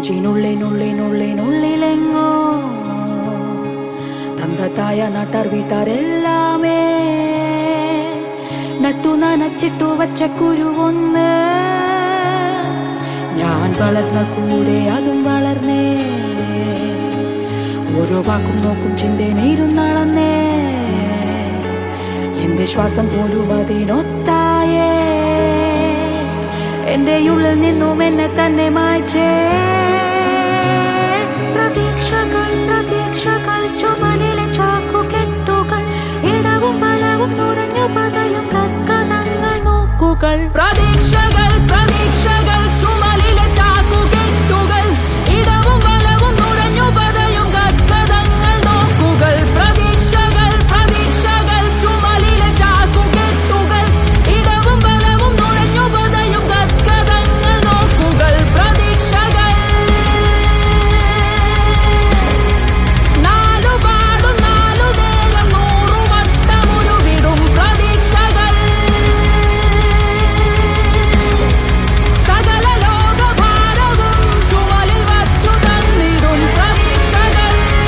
നെഞ്ചിനുള്ളിനുള്ളിനുള്ളിനുള്ളിലെങ്ങോ തന്തത്തായ നാട്ടാർ വീട്ടാരെല്ലാമേ നട്ടു നനച്ചിട്ടു വച്ച കുരുവൊന്ന് ഞാൻ വളർന്ന കൂടെ അതും വളർന്നേ ഓരോ വാക്കും നോക്കും ചിന്തേനീരുന്നളന്നേ എന്റെ ശ്വാസം പോലും അതിനൊത്തായേ എന്റെ ഉള്ളിൽ നിന്നും എന്നെ തന്നെ മായ്ച്ചേ പ്രതീക്ഷകൾ പ്രതീക്ഷകൾ ചുമലിലെ ചാക്കുകെട്ടുകൾ ഇടവും പലവും നുറഞ്ഞു പതയും കഥങ്ങൾ നോക്കുകൾ പ്രതീക്ഷകൾ പ്രതീക്ഷകൾ ചുമലിലെ ചാക്കുകെട്ടുകൾ ഇടവും പലവും നുറഞ്ഞു പതയും കഥങ്ങൾ നോക്കുകൾ പ്രതീക്ഷകൾ പ്രതീക്ഷകൾ ചുമലിലെ ചാക്കുകെട്ടുകൾ ഇടവും പലവും നുഴഞ്ഞു പതയും കഥകൾ നോക്കുകൾ പ്രതീക്ഷകൾ നാലുപാടും നാലു നേരം നൂറു വട്ടമുരുവിടും പ്രതീക്ഷകൾ സകല ലോകഭാരവും ചുമലിൽ വച്ചു തന്നിടും പ്രതീക്ഷകൾ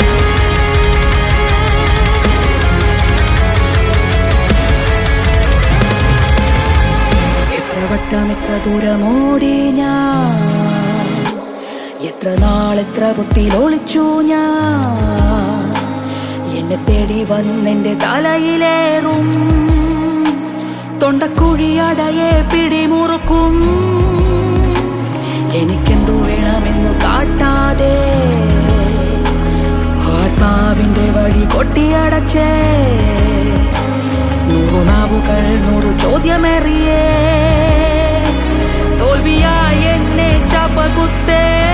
എത്ര വട്ടം എത്ര ദൂരമോടി ഞാൻ എത്ര നാൾ എത്ര പൊട്ടിൽ ഒളിച്ചു ഞാൻ എന്നെ തേടി വന്നെന്റെ തലയിലേറും തൊണ്ടക്കുഴിയടയെ പിടിമുറുക്കും എനിക്കെന്തു വേണമെന്നു കാട്ടാതെ ആത്മാവിന്റെ വഴി കൊട്ടിയടച്ചേ നൂറു നാവുകൾ നൂറു ചോദ്യമേറിയേ തോൽവിയായി എന്നെ ചാപ്പകുത്തേ